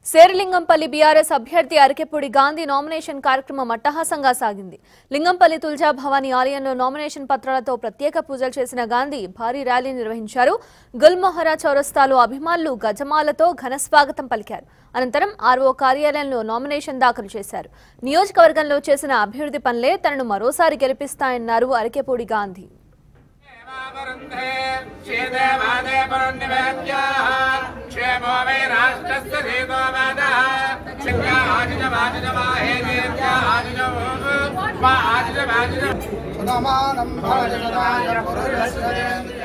Serilingampally BRS అభ్యర్థి Arekapudi Gandhi nomination కార్యక్రమం అట్టహాసంగా సాగింది లింగంపల్లి తుల్జా భవానీ ఆలయంలో నామినేషన్ పత్రాలతో ప్రత్యేక పూజలు చేసిన గాంధీ భారీ ర్యాలీ నిర్వహించారు గుల్మొహరా చౌరస్తాలో అభిమానులు గజమాలతో ఘన స్వాగతం పలికారు అనంతరం ఆర్ఓ కార్యాలయంలో నామినేషన్ దాఖలు చేశారు నియోజకవర్గంలో చేసిన అభివృద్ధి పనులే తనను మరోసారి గెలిపిస్తాయన్నారు అరకెపూడి గాంధీ वरुन्धे शीते वादे परुन्निवेद्याः क्षेमो वै राष्ट्रस्य धीतो वादः शिक्षा आजिजमाजिजमाहेदेत्या आजिजो वा आजिजमाजिजम् सुनमानं भवति सदाय पुरुषस्य